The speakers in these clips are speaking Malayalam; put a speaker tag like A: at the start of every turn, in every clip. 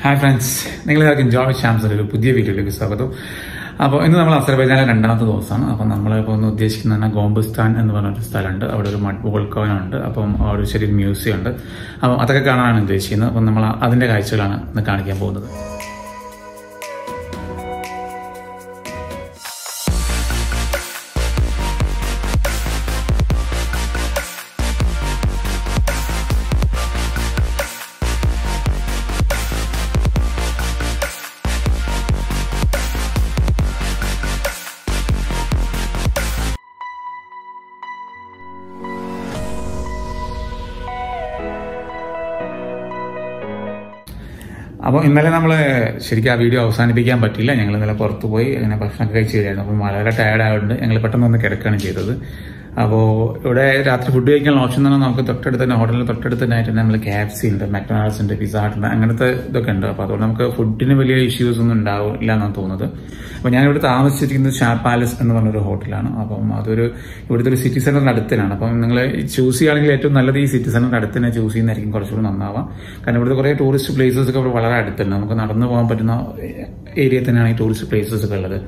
A: ഹായ് ഫ്രണ്ട്സ് നിങ്ങളെല്ലാവർക്കും ജോയ് ഷാംസിന്റെ ഒരു പുതിയ വീഡിയോയിലേക്ക് സ്വാഗതം അപ്പോൾ ഇന്ന് നമ്മൾ അസർബൈജാനിലെ രണ്ടാമത്തെ ദിവസമാണ് അപ്പം നമ്മളിപ്പോൾ ഒന്ന് ഉദ്ദേശിക്കുന്ന ഗോംബിസ്ഥാൻ എന്ന് പറഞ്ഞൊരു സ്ഥലമുണ്ട് അവിടെ ഒരു മഡ് വോൾക്കോനുണ്ട് അപ്പം അവിടെ ഒരു ചെറിയൊരു മ്യൂസിയം ഉണ്ട് അപ്പം അതൊക്കെ കാണാനാണ് ഉദ്ദേശിക്കുന്നത് അപ്പം നമ്മൾ അതിന്റെ കാഴ്ചകളാണ് ഇന്ന് കാണിക്കാൻ പോകുന്നത് അപ്പോൾ ഇന്നലെ നമ്മൾ ശരിക്കും ആ വീഡിയോ അവസാനിപ്പിക്കാൻ പറ്റില്ല ഞങ്ങൾ ഇന്നലെ പുറത്തു പോയി ഇങ്ങനെ ഭക്ഷണമൊക്കെ കഴിച്ച് കഴിയായിരുന്നു അപ്പം വളരെ ടയർഡ് ആയതുകൊണ്ട് ഞങ്ങൾ പെട്ടെന്ന് വന്ന് കിടക്കുകയാണ് ചെയ്തത് അപ്പോൾ ഇവിടെ രാത്രി ഫുഡ് കഴിക്കാനുള്ള ഓപ്ഷൻ തന്നെ നമുക്ക് തൊട്ടടുത്ത് തന്നെ ഹോട്ടലിൽ തൊട്ടടുത്ത് തന്നെ ആയിട്ട് നമ്മൾ കെ എഫ് സി ഉണ്ട് മക്ഡൊണാൾഡ്സ് ഉണ്ട് പിസ്സ ഹട്ട് ഉണ്ട് അങ്ങനത്തെ ഇതൊക്കെ ഉണ്ട് അപ്പോൾ അതുകൊണ്ട് നമുക്ക് ഫുഡിന് വലിയ ഇഷ്യൂസ് ഒന്നും ഉണ്ടാവില്ല എന്നാണ് തോന്നുന്നത് അപ്പോൾ ഞാൻ ഇവിടെ താമസിച്ചിരിക്കുന്നത് ഷാ പാലസ് എന്ന് പറഞ്ഞൊരു ഹോട്ടലാണ് അപ്പം അതൊരു ഇവിടുത്തെ ഒരു സിറ്റി സെന്ററിന് അടുത്തനാണ് അപ്പം നിങ്ങൾ ചൂസ് ചെയ്യുകയാണെങ്കിൽ ഏറ്റവും നല്ലത് ഈ സിറ്റി സെന്ററിന്റെ അടുത്ത് തന്നെ ചൂസ് ചെയ്യുന്നതായിരിക്കും കുറച്ചുകൂടി നന്നാവാം കാരണം ഇവിടുത്തെ കുറേ ടൂറിസ്റ്റ് പ്ലേസസ് ഒക്കെ ഇവിടെ വളരെ അടുത്തുണ്ട് നമുക്ക് നടന്നു പോകാൻ പറ്റുന്ന ഏരിയയിൽ തന്നെയാണ് ഈ ടൂറിസ്റ്റ് പ്ലേസസ് ഒക്കെ ഉള്ളത്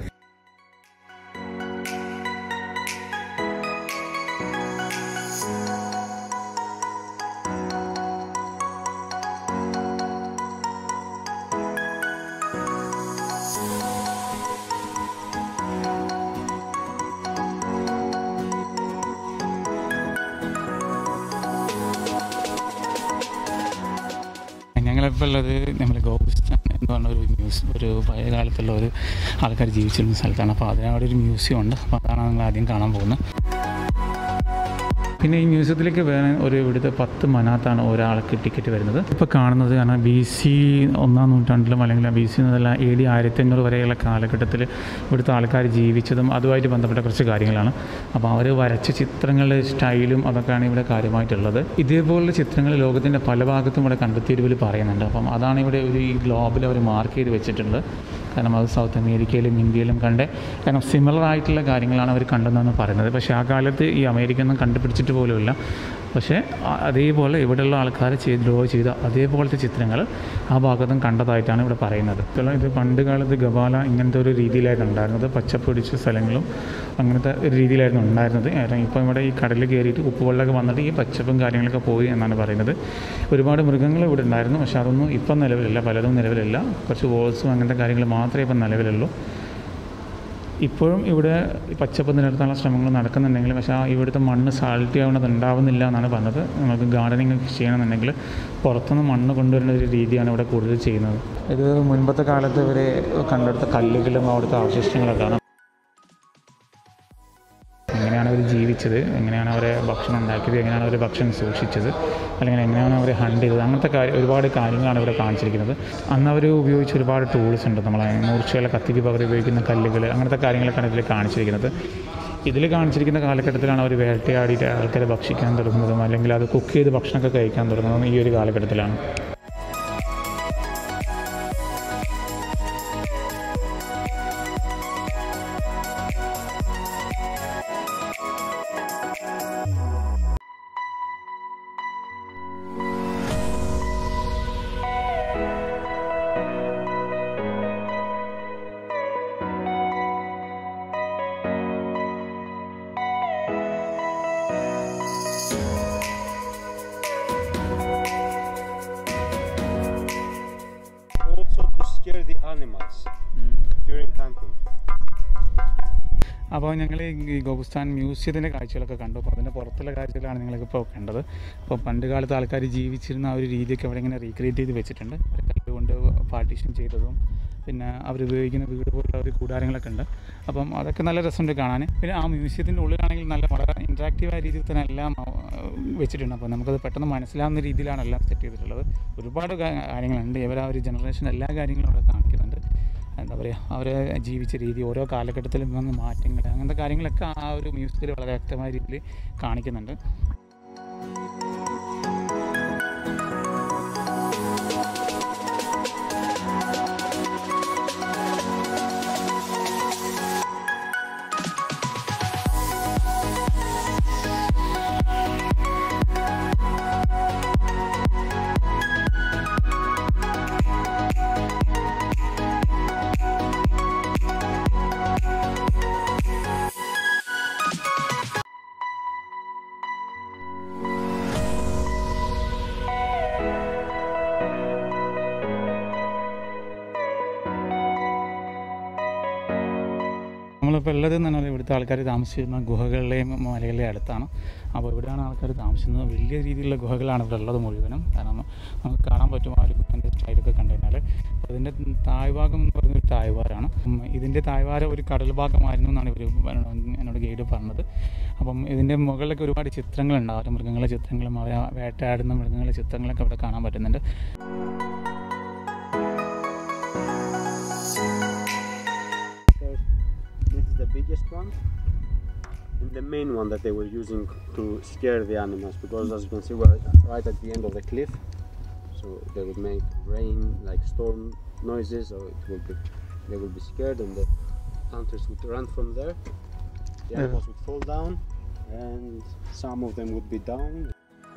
A: ഞങ്ങളിപ്പോൾ ഉള്ളത് നമ്മൾ ഗോപിസ്ഥാൻ എന്ന് പറഞ്ഞ ഒരു മ്യൂസ് ഒരു പഴയ കാലത്തുള്ള ഒരു ആൾക്കാർ ജീവിച്ചിരുന്ന സ്ഥലത്താണ് അപ്പോൾ അതിനവിടെ ഒരു മ്യൂസിയം ഉണ്ട് അപ്പോൾ അതാണ് നമ്മൾ ആദ്യം കാണാൻ പോകുന്നത് പിന്നെ ഈ മ്യൂസിയത്തിലേക്ക് വേറെ ഒരു ഇവിടുത്തെ പത്ത് മനാത്താണ് ഒരാൾക്ക് ടിക്കറ്റ് വരുന്നത് ഇപ്പോൾ കാണുന്നത് കാരണം ബി സി ഒന്നാം നൂറ്റാണ്ടിലും അല്ലെങ്കിൽ ബി സി എന്നല്ല എ ഡി ആയിരത്തി അഞ്ഞൂറ് വരെയുള്ള കാലഘട്ടത്തിൽ ഇവിടുത്തെ ആൾക്കാർ ജീവിച്ചതും അതുമായിട്ട് ബന്ധപ്പെട്ട കുറച്ച് കാര്യങ്ങളാണ് അപ്പോൾ അവർ വരച്ച ചിത്രങ്ങളുടെ സ്റ്റൈലും അതൊക്കെയാണ് ഇവിടെ കാര്യമായിട്ടുള്ളത് ഇതേപോലുള്ള ചിത്രങ്ങൾ ലോകത്തിൻ്റെ പല ഭാഗത്തും ഇവിടെ കണ്ടെത്തിയവർ പറയുന്നുണ്ട് അപ്പം അതാണ് ഇവിടെ ഒരു ഈ ഗ്ലോബിൽ അവർ മാർക്ക് ചെയ്ത് വെച്ചിട്ടുണ്ട് കാരണം അത് സൗത്ത് അമേരിക്കയിലും ഇന്ത്യയിലും കണ്ട് കാരണം സിമിലർ ആയിട്ടുള്ള കാര്യങ്ങളാണ് അവർ കണ്ടെന്നാണ് പറയുന്നത് പക്ഷേ ആ കാലത്ത് ഈ അമേരിക്ക ഒന്നും കണ്ടുപിടിച്ചിട്ട് പോലുമില്ല പക്ഷേ അതേപോലെ ഇവിടെയുള്ള ആൾക്കാർ ചെയ്ത് ഡ്രോ ചെയ്ത അതേപോലത്തെ ചിത്രങ്ങൾ ആ ഭാഗത്തും കണ്ടതായിട്ടാണ് ഇവിടെ പറയുന്നത് ഇത് പണ്ട് കാലത്ത് ഗവാല ഇങ്ങനത്തെ ഒരു രീതിയിലായിരുന്നു ഉണ്ടായിരുന്നത് പച്ചപ്പൊടിച്ച സ്ഥലങ്ങളും അങ്ങനത്തെ ഒരു രീതിയിലായിരുന്നു ഉണ്ടായിരുന്നത് കാരണം ഇപ്പം ഇവിടെ ഈ കടലിൽ കയറിയിട്ട് ഉപ്പുവെള്ളമൊക്കെ വന്നിട്ട് ഈ പച്ചപ്പും കാര്യങ്ങളൊക്കെ പോയി എന്നാണ് പറയുന്നത് ഒരുപാട് മൃഗങ്ങൾ ഇവിടെ ഉണ്ടായിരുന്നു പക്ഷേ അതൊന്നും ഇപ്പം നിലവിലില്ല പലതും നിലവിലില്ല കുറച്ച് വോൾസും അങ്ങനത്തെ കാര്യങ്ങൾ മാത്രമേ ഇപ്പം നിലവിലുള്ളൂ ഇപ്പോഴും ഇവിടെ പച്ചപ്പ് നിലനിർത്താനുള്ള ശ്രമങ്ങൾ നടക്കുന്നുണ്ടെങ്കിൽ പക്ഷേ ആ ഇവിടുത്തെ മണ്ണ് സാൾട്ടി ആവുന്നത് ഉണ്ടാവുന്നില്ല എന്നാണ് പറഞ്ഞത് നമുക്ക് ഗാർഡനിങ് ചെയ്യണമെന്നുണ്ടെങ്കിൽ പുറത്തുനിന്ന് മണ്ണ് കൊണ്ടുവരുന്ന ഒരു രീതിയാണ് ഇവിടെ കൂടുതൽ ചെയ്യുന്നത് ഇത് മുൻപത്തെ കാലത്ത് ഇവർ കണ്ടെടുത്ത കല്ലുകളും അവിടുത്തെ അവശിഷ്ടങ്ങളൊക്കെയാണ് എങ്ങനെയാണ് അവർ ജീവിച്ചത് എങ്ങനെയാണ് അവർ ഭക്ഷണം ഉണ്ടാക്കിയത് എങ്ങനെയാണ് അവർ ഭക്ഷണം സൂക്ഷിച്ചത് അല്ലെങ്കിൽ എങ്ങനെയാണ് അവർ ഹണ്ട് ചെയ്തത് അങ്ങനത്തെ കാര്യം ഒരുപാട് കാര്യങ്ങളാണ് ഇവിടെ കാണിച്ചിരിക്കുന്നത് അന്ന് അവർ ഉപയോഗിച്ച ഒരുപാട് ടൂൾസ് ഉണ്ട് നമ്മളെ മൂർച്ചകളെ കത്തിക്ക് പകരം ഉപയോഗിക്കുന്ന കല്ലുകൾ അങ്ങനത്തെ കാര്യങ്ങളൊക്കെയാണ് ഇതിൽ കാണിച്ചിരിക്കുന്നത് ഇതിൽ കാണിച്ചിരിക്കുന്ന കാലഘട്ടത്തിലാണ് അവർ വേട്ടയാടിയിട്ട് ആൾക്കാരെ ഭക്ഷിക്കാൻ തുടങ്ങുന്നതും അല്ലെങ്കിൽ അത് കുക്ക് ചെയ്ത് ഭക്ഷണമൊക്കെ കഴിക്കാൻ തുടങ്ങുന്നതും ഈ ഒരു കാലഘട്ടത്തിലാണ്
B: also to scare the animals during hunting.
A: അപ്പോൾ ഞങ്ങൾ ഈ ഗോപുസ്ഥാൻ മ്യൂസിയത്തിൻ്റെ കാഴ്ചകളൊക്കെ കണ്ടു അപ്പോൾ അതിൻ്റെ പുറത്തുള്ള കാഴ്ചകളാണ് നിങ്ങൾക്കിപ്പോൾ കണ്ടത് അപ്പോൾ പണ്ട് കാലത്ത് ആൾക്കാർ ജീവിച്ചിരുന്ന ആ ഒരു രീതിയൊക്കെ അവിടെ ഇങ്ങനെ റീക്രിയേറ്റ് ചെയ്ത് വെച്ചിട്ടുണ്ട് ഒരു കല്ലുകൊണ്ട് പാർട്ടീഷൻ ചെയ്തതും പിന്നെ അവർ ഉപയോഗിക്കുന്ന വീട് പോലുള്ള ഒരു കൂടാരങ്ങളൊക്കെ ഉണ്ട് അപ്പം അതൊക്കെ നല്ല രസമുണ്ട് കാണാൻ പിന്നെ ആ മ്യൂസിയത്തിൻ്റെ ഉള്ളിലാണെങ്കിൽ നല്ല വളരെ ഇൻട്രാക്റ്റീവായ രീതിയിൽ തന്നെ എല്ലാം ആ, വെച്ചിട്ടുണ്ട് അപ്പോൾ നമുക്കത് പെട്ടെന്ന് മനസ്സിലാവുന്ന രീതിയിലാണ് എല്ലാം സെറ്റ് ചെയ്തിട്ടുള്ളത് ഒരുപാട് കാ- കാര്യങ്ങളുണ്ട് ഇവർ ആ ഒരു ജനറേഷൻ എല്ലാ കാര്യങ്ങളും അവിടെ കാണിക്കുന്നുണ്ട് എന്താ പറയുക അവർ ജീവിച്ച രീതി ഓരോ കാലഘട്ടത്തിലും വന്ന മാറ്റങ്ങൾ അങ്ങനത്തെ കാര്യങ്ങളൊക്കെ ആ ഒരു മ്യൂസിയത്തിൽ വളരെ വ്യക്തമായ രീതിയിൽ കാണിക്കുന്നുണ്ട് നമ്മളിപ്പോൾ ഉള്ളത് എന്ന് പറഞ്ഞാൽ ഇവിടുത്തെ ആൾക്കാർ താമസിച്ചിരുന്ന ഗുഹകളിലെയും മലകളുടെയും അടുത്താണ് അപ്പോൾ ഇവിടെയാണ് ആൾക്കാർ താമസിക്കുന്നത് വലിയ രീതിയിലുള്ള ഗുഹകളാണ് ഇവിടെ ഉള്ളത് മുഴുവനും കാരണം നമുക്ക് കാണാൻ പറ്റും ആ ഒരു ഗുഹൻ്റെ സൈഡൊക്കെ കണ്ടു കഴിഞ്ഞാൽ അപ്പോൾ ഇതിൻ്റെ താഴ്ഭാഗം എന്ന് പറയുന്നത് ഒരു താഴ്വാരാണ് ഉം, ഇതിൻ്റെ താഴ്വാരം ഒരു കടൽ ഭാഗമായിരുന്നു എന്നാണ് ഇവർ എന്നോട് ഗൈഡ് പറഞ്ഞത് അപ്പം ഇതിൻ്റെ മുകളിലൊക്കെ ഒരുപാട് ചിത്രങ്ങളുണ്ടാവും അവരുടെ മൃഗങ്ങളുടെ ചിത്രങ്ങളും അവർ വേട്ടയാടുന്ന മൃഗങ്ങളുടെ ചിത്രങ്ങളൊക്കെ ഇവിടെ കാണാൻ പറ്റുന്നുണ്ട്
B: Because this is the biggest one and the main one that they were using to scare the animals because as you can see we're right at the end of the cliff so they would make rain like storm noises or it will be they will be scared and the hunters would run from there the
A: Yeah.
B: animals would fall down and some of them would be down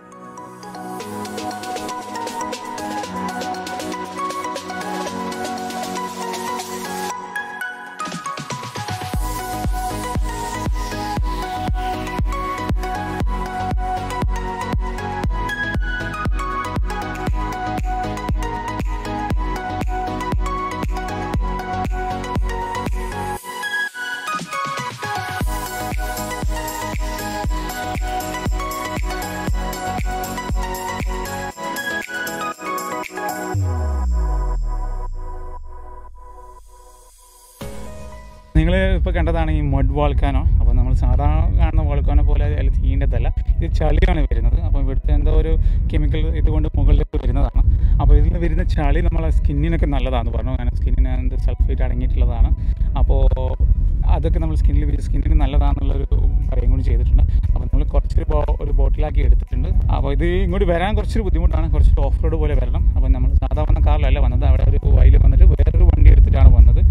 A: നിങ്ങൾ ഇപ്പോൾ കണ്ടതാണ് ഈ മഡ് വാൾക്കാനോ അപ്പോൾ നമ്മൾ സാധാരണ കാണുന്ന വാൾക്കാനോ പോലെ അതിൽ തീണ്ടതല്ല ഇത് ചളിയാണ് വരുന്നത് അപ്പോൾ ഇവിടുത്തെ എന്തോ ഒരു കെമിക്കൽ ഇതുകൊണ്ട് മുകളിലേക്ക് വരുന്നതാണ് അപ്പോൾ ഇതിൽ വരുന്ന ചളി നമ്മളെ സ്കിന്നിനൊക്കെ നല്ലതാണെന്ന് പറഞ്ഞു കാരണം സ്കിന്നിന് എന്ത് സൾഫേറ്റ് അടങ്ങിയിട്ടുള്ളതാണ് അപ്പോൾ അതൊക്കെ നമ്മൾ സ്കിന്നിൽ സ്കിന്നിന് നല്ലതാണെന്നുള്ളൊരു പറയും കൂടി ചെയ്തിട്ടുണ്ട് അപ്പോൾ നമ്മൾ കുറച്ചൊരു ബോ ഒരു ബോട്ടിലാക്കി എടുത്തിട്ടുണ്ട് അപ്പോൾ ഇത് ഇങ്ങോട്ട് വരാൻ കുറച്ചൊരു ബുദ്ധിമുട്ടാണ് കുറച്ചൊരു ഓഫ് റോഡ് പോലെ വരണം അപ്പോൾ നമ്മൾ സാധാരണ കാറിലല്ല വന്നത് അവിടെ ഒരു വയൽ വന്നിട്ട് വേറൊരു വണ്ടി എടുത്തിട്ടാണ് വന്നത്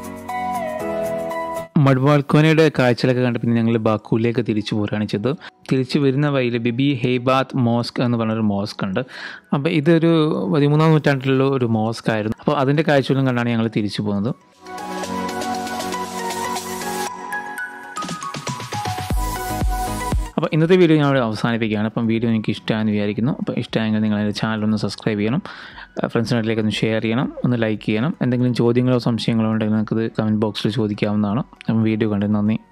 A: മഡ്വാൾക്കോനയുടെ കാഴ്ചകളൊക്കെ കണ്ട് പിന്നെ ഞങ്ങൾ ബാക്കൂലിലേക്ക് തിരിച്ചു പോരുകയാണ് ചെയ്തത് തിരിച്ചു വരുന്ന വഴിയിൽ ബിബി ഹെയ്ബാത്ത് മോസ്ക് എന്ന് പറഞ്ഞൊരു മോസ്ക് ഉണ്ട് അപ്പോൾ ഇതൊരു പതിമൂന്നാം നൂറ്റാണ്ടിലുള്ള ഒരു മോസ്ക് ആയിരുന്നു അപ്പോൾ അതിൻ്റെ കാഴ്ചകളും കണ്ടാണ് ഞങ്ങൾ തിരിച്ചു പോകുന്നത് അപ്പോൾ ഇന്നത്തെ വീഡിയോ ഞാൻ ഇവിടെ അവസാനിപ്പിക്കുകയാണ് അപ്പം വീഡിയോ എനിക്ക് ഇഷ്ടമായെന്ന് വിചാരിക്കുന്നു അപ്പോൾ ഇഷ്ടമായെങ്കിൽ നിങ്ങൾ എൻ്റെ ചാനൽ ഒന്ന് സബ്സ്ക്രൈബ് ചെയ്യണം ഫ്രണ്ട്സിനായിട്ടിലേക്ക് ഒന്ന് ഷെയർ ചെയ്യണം ഒന്ന് ലൈക്ക് ചെയ്യണം എന്തെങ്കിലും ചോദ്യങ്ങളോ സംശയങ്ങളോ ഉണ്ടെങ്കിൽ നിങ്ങൾക്കത് കമൻറ്റ് ബോക്സിൽ ചോദിക്കാവുന്നതാണ് അപ്പം വീഡിയോ കണ്ടത് നന്ദി